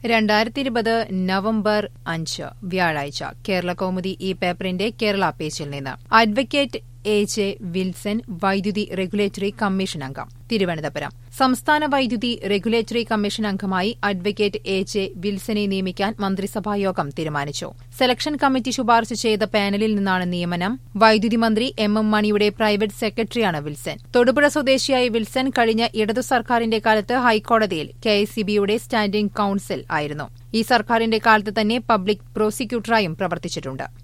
രണ്ടായിരത്തി ഇരുപത് നവംബർ അഞ്ച് വ്യാഴാഴ്ച കേരള കൗമുദി ഈ പേപ്പറിന്റെ കേരള പേജിൽ നിന്ന് അഡ്വക്കേറ്റ് എ ജെ വിൽസൺ വൈദ്യുതി റെഗുലേറ്ററി കമ്മീഷൻ അംഗം തിരുവനന്തപുരം സംസ്ഥാന വൈദ്യുതി റെഗുലേറ്ററി കമ്മീഷൻ അംഗമായി അഡ്വക്കേറ്റ് എ ജെ വിൽസനെ നിയമിക്കാൻ മന്ത്രിസഭായോഗം തീരുമാനിച്ചു സെലക്ഷൻ കമ്മിറ്റി ശുപാർശ ചെയ്ത പാനലിൽ നിന്നാണ് നിയമനം വൈദ്യുതി മന്ത്രി എം എം മണിയുടെ പ്രൈവറ്റ് സെക്രട്ടറിയാണ് വിൽസൺ തൊടുപുഴ സ്വദേശിയായ വിൽസൺ കഴിഞ്ഞ ഇടതു സർക്കാരിന്റെ കാലത്ത് ഹൈക്കോടതിയിൽ കെഐസിബിയുടെ സ്റ്റാൻഡിംഗ് കൌൺസിൽ ആയിരുന്നു ഈ സർക്കാരിന്റെ കാലത്ത് തന്നെ പബ്ലിക് പ്രോസിക്യൂട്ടറായും പ്രവർത്തിച്ചിട്ടുണ്ട്